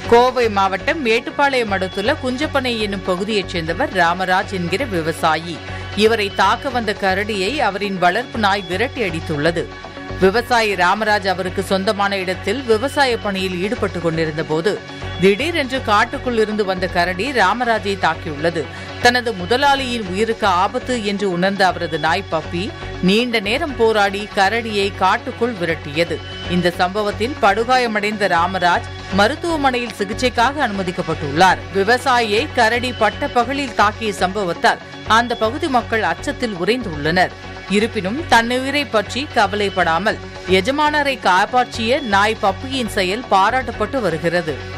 கோவை மாவட்டம் மேட்டுப்பாளையம் அடுத்துள்ள குஞ்சப்பனை என்னும் பகுதியைச் சேர்ந்தவர் ராமராஜ் என்கிற விவசாயி இவரை தாக்க வந்த கரடியை அவரின் வளர்ப்பு நாய் விரட்டி அடித்துள்ளது விவசாயி ராமராஜ் அவருக்கு சொந்தமான இடத்தில் விவசாய பணியில் ஈடுபட்டுக் கொண்டிருந்த போது திடீரென்று காட்டுக்குள் இருந்து வந்த கரடி ராமராஜை தாக்கியுள்ளது தனது முதலாளியின் உயிருக்கு ஆபத்து என்று உணர்ந்த அவரது நாய் பப்பி நீண்ட நேரம் போராடி கரடியை காட்டுக்குள் விரட்டியது இந்த சம்பவத்தில் படுகாயமடைந்த ராமராஜ் மருத்துவமனையில் சிகிச்சைக்காக அனுமதிக்கப்பட்டுள்ளார் விவசாயியை கரடி பட்ட பகலில் தாக்கிய சம்பவத்தால் அந்த பகுதி மக்கள் அச்சத்தில் உறைந்துள்ளனர் இருப்பினும் தன்னுயிரை பற்றி கவலைப்படாமல் எஜமானரை காப்பாற்றிய நாய் பப்பியின் செயல் பாராட்டப்பட்டு வருகிறது